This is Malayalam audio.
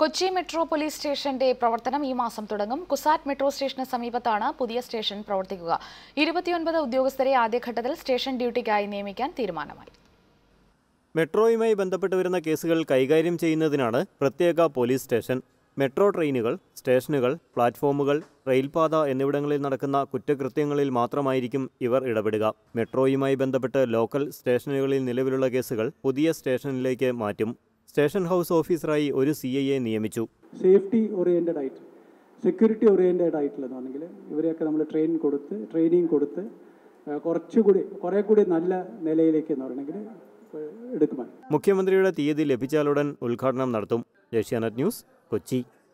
കൊച്ചി മെട്രോ പോലീസ് സ്റ്റേഷന്റെ പ്രവർത്തനം ഈ മാസം തുടങ്ങും കുസാറ്റ് മെട്രോ സ്റ്റേഷന് സമീപത്താണ് പുതിയ സ്റ്റേഷൻ പ്രവർത്തിക്കുക ഇരുപത്തിയൊൻപത് ഉദ്യോഗസ്ഥരെ ആദ്യഘട്ടത്തിൽ സ്റ്റേഷൻ ഡ്യൂട്ടിക്കായി നിയമിക്കാൻ തീരുമാനമായി മെട്രോയുമായി ബന്ധപ്പെട്ട് വരുന്ന കേസുകൾ കൈകാര്യം ചെയ്യുന്നതിനാണ് പ്രത്യേക പോലീസ് സ്റ്റേഷൻ മെട്രോ ട്രെയിനുകൾ സ്റ്റേഷനുകൾ പ്ലാറ്റ്ഫോമുകൾ റെയിൽപാത എന്നിവിടങ്ങളിൽ നടക്കുന്ന കുറ്റകൃത്യങ്ങളിൽ മാത്രമായിരിക്കും ഇവർ ഇടപെടുക മെട്രോയുമായി ബന്ധപ്പെട്ട് ലോക്കൽ സ്റ്റേഷനുകളിൽ നിലവിലുള്ള കേസുകൾ പുതിയ സ്റ്റേഷനിലേക്ക് മാറ്റും സ്റ്റേഷൻ ഹൗസ് ഓഫീസറായി ഒരു സി നിയമിച്ചു സേഫ്റ്റി ഓറിയൻറ്റഡ് ആയിട്ട് സെക്യൂരിറ്റി ഓറിയൻറ്റഡ് ആയിട്ടുള്ളതാണെങ്കിൽ ഇവരെയൊക്കെ നമ്മൾ ട്രെയിൻ കൊടുത്ത് ട്രെയിനിങ് കൊടുത്ത് ആ, കുറച്ചുകൂടി കുറേ കൂടി നല്ല നിലയിലേക്ക് എന്ന് പറയണമെങ്കിൽ എടുക്കുവാൻ മുഖ്യമന്ത്രിയുടെ തീയതി ലഭിച്ചാലുടൻ ഉദ്ഘാടനം നടത്തും ഏഷ്യാനെറ്റ് ന്യൂസ് കൊച്ചി